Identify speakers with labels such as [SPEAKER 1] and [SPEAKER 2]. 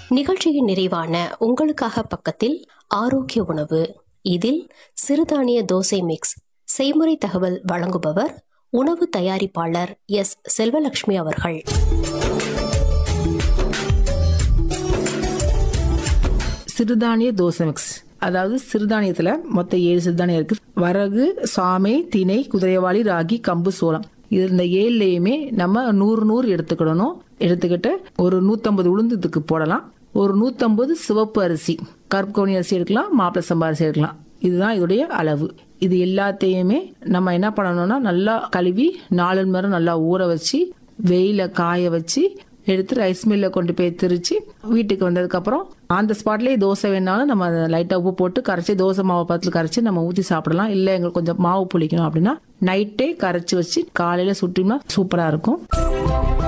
[SPEAKER 1] நிகழ்ச்சியின் நிறைவான உங்களுக்காக பக்கத்தில் ஆரோக்கிய உணவு இதில் சிறுதானிய தோசை மிக்ஸ் செய்முறை தகவல் வழங்குபவர் உணவு தயாரிப்பாளர் எஸ் செல்வலட்சுமி அவர்கள்
[SPEAKER 2] சிறுதானிய தோசை மிக்ஸ் அதாவது சிறுதானியத்துல மொத்தம் ஏழு சிறுதானியம் இருக்கு வரகு சாமை திணை குதிரைவாளி ராகி கம்பு சோளம் இது இந்த ஏழுலையுமே நம்ம நூறு நூறு எடுத்துக்கிடணும் எடுத்துக்கிட்டு ஒரு நூத்தம்பது உளுந்து இதுக்கு போடலாம் ஒரு நூத்தம்பது சிவப்பு அரிசி கருப்புக்கவுனி அரிசி எடுக்கலாம் மாப்பிள சம்பா அரிசி எடுக்கலாம் இதுதான் இதோடைய அளவு இது எல்லாத்தையுமே நம்ம என்ன பண்ணணும்னா நல்லா கழுவி நாலு மணி நேரம் நல்லா ஊற வச்சு வெயில காய வச்சு எடுத்து ரைஸ் மில்ல கொண்டு போய் திரிச்சு வீட்டுக்கு வந்ததுக்கப்புறம் அந்த ஸ்பாட்லேயே தோசை வேணாலும் நம்ம லைட்டாக உப்பு போட்டு கரைச்சி தோசை மாவு பத்தில் கரைச்சி நம்ம ஊற்றி சாப்பிடலாம் இல்லை எங்களுக்கு கொஞ்சம் மாவு புளிக்கணும் அப்படின்னா நைட்டே கரைச்சி வச்சு காலையில் சுட்டினா சூப்பராக இருக்கும்